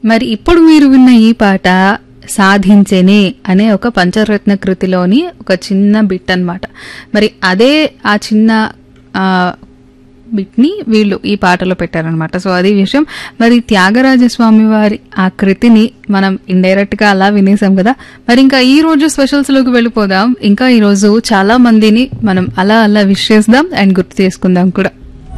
మరి ఇప్పుడు మీరు విన్న ఈ పాట సాధించేనే అనే ఒక పంచరత్న కృతిలోని ఒక చిన్న బిట్ అన్నమాట మరి అదే ఆ చిన్న ఆ, బిట్ని వీళ్ళు ఈ పాటలో పెట్టారనమాట సో అది విషయం మరి త్యాగరాజస్వామి వారి ఆ కృతిని మనం ఇండైరెక్ట్ గా అలా వినేసాం కదా మరి ఇంకా ఈ రోజు స్పెషల్స్ లోకి వెళ్ళిపోదాం ఇంకా ఈ రోజు చాలా మందిని మనం అలా అలా విష్ చేద్దాం అండ్ గుర్తు చేసుకుందాం కూడా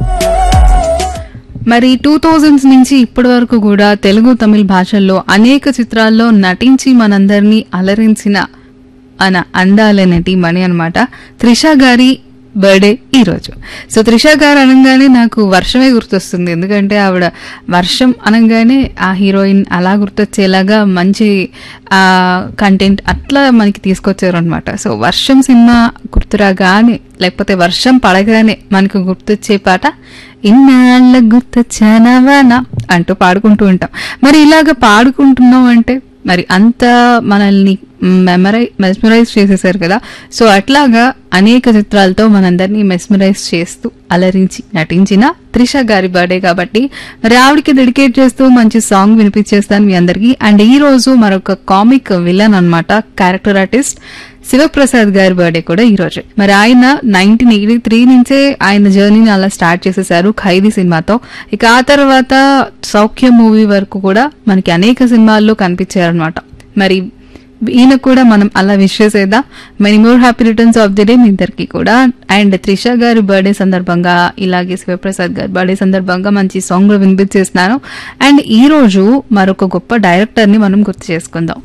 మరి టూ థౌజండ్స్ నుంచి ఇప్పటి వరకు కూడా తెలుగు తమిళ భాషల్లో అనేక చిత్రాల్లో నటించి మనందరినీ అలరించిన అన అందాల నటి మణి అనమాట త్రిష గారి బర్త్డే ఈ రోజు సో త్రిష గారు అనగానే నాకు వర్షమే గుర్తొస్తుంది ఎందుకంటే ఆవిడ వర్షం అనగానే ఆ హీరోయిన్ అలా గుర్తొచ్చేలాగా మంచి ఆ కంటెంట్ అట్లా మనకి తీసుకొచ్చారు అనమాట సో వర్షం సినిమా గుర్తురాగానే లేకపోతే వర్షం పడగానే మనకు గుర్తొచ్చే పాట ఇన్నాళ్ళ గుర్తొచ్చానవానా అంటూ పాడుకుంటూ ఉంటాం మరి ఇలాగ పాడుకుంటున్నాం అంటే మరి అంత మనల్ని మెమరై మెస్మరైజ్ చేసేసారు కదా సో అట్లాగా అనేక చిత్రాలతో మనందరినీ మెస్మరైజ్ చేస్తూ అలరించి నటించిన త్రిష గారి బర్త్డే కాబట్టి మరి ఆవిడకి డెడికేట్ చేస్తూ మంచి సాంగ్ వినిపించేస్తాను మీ అందరికీ అండ్ ఈ రోజు మరొక కామిక్ విలన్ అన్నమాట క్యారెక్టర్ ఆర్టిస్ట్ శివప్రసాద్ గారి బర్త్డే కూడా ఈ రోజే మరి ఆయన నైన్టీన్ ఎయిటీ త్రీ నుంచే ఆయన జర్నీని అలా స్టార్ట్ చేసేసారు ఖైదీ సినిమాతో ఇక ఆ తర్వాత సౌఖ్య మూవీ వరకు కూడా మనకి అనేక సినిమాల్లో కనిపించారనమాట మరి ఈయన కూడా మనం అలా విష్ చేసేద్దాం many more happy returns of the day మీ ఇద్దరికి కూడా అండ్ త్రిష గారి బర్త్డే సందర్భంగా ఇలాగే శివప్రసాద్ గారి బర్త్డే సందర్భంగా మంచి సాంగ్ కూడా వినిపించేస్తున్నాను అండ్ ఈ రోజు మరొక గొప్ప డైరెక్టర్ ని మనం గుర్తు చేసుకుందాం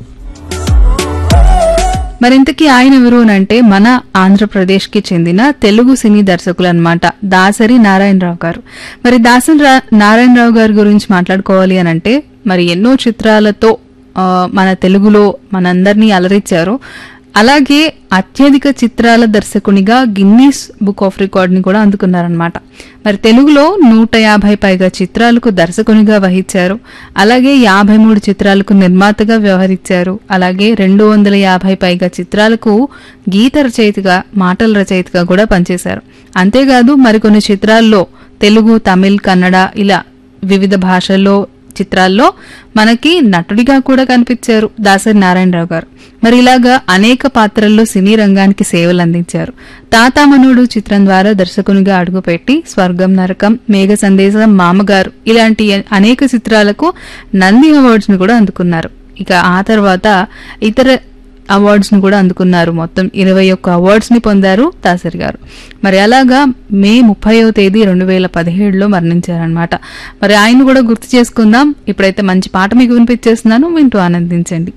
మరింతకీ ఆయన ఎవరు అంటే మన ఆంధ్రప్రదేశ్ కి చెందిన తెలుగు సినీ దర్శకులు అనమాట దాసరి నారాయణరావు గారు మరి దాసరి రా- నారాయణరావు గారి గురించి మాట్లాడుకోవాలి అని అంటే మరి ఎన్నో చిత్రాలతో ఆ, మన తెలుగులో మనందరినీ అలరించారు అలాగే అత్యధిక చిత్రాల దర్శకునిగా గిన్నీస్ బుక్ ఆఫ్ రికార్డ్ ని కూడా అందుకున్నారనమాట మరి తెలుగులో నూట యాభై పైగా చిత్రాలకు దర్శకునిగా వహించారు అలాగే యాభై మూడు చిత్రాలకు నిర్మాతగా వ్యవహరించారు అలాగే రెండు వందల యాభై పైగా చిత్రాలకు గీత రచయితగా మాటల రచయితగా కూడా పనిచేశారు అంతేకాదు మరికొన్ని చిత్రాల్లో తెలుగు తమిళ్ కన్నడ ఇలా వివిధ భాషల్లో చిత్రాల్లో మనకి నటుడిగా కూడా కనిపించారు దాసరి నారాయణరావు గారు మరి ఇలాగా అనేక పాత్రల్లో సినీ రంగానికి సేవలు అందించారు తాతామనుడు చిత్రం ద్వారా దర్శకునిగా అడుగుపెట్టి స్వర్గం నరకం మేఘ సందేశం మామగారు ఇలాంటి అనేక చిత్రాలకు నంది అవార్డ్స్ ను కూడా అందుకున్నారు ఇక ఆ తర్వాత ఇతర అవార్డ్స్ ని కూడా అందుకున్నారు మొత్తం ఇరవై ఒక్క అవార్డ్స్ ని పొందారు దాసరి గారు మరి అలాగా మే ముప్పైవ తేదీ రెండు వేల పదిహేడులో మరణించారనమాట మరి ఆయన కూడా గుర్తు చేసుకుందాం ఇప్పుడైతే మంచి పాట మీకు వినిపించేస్తున్నాను వింటూ ఆనందించండి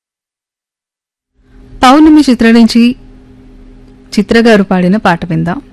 పౌర్ణమి చిత్ర నుంచి చిత్ర గారు పాడిన పాట విందాం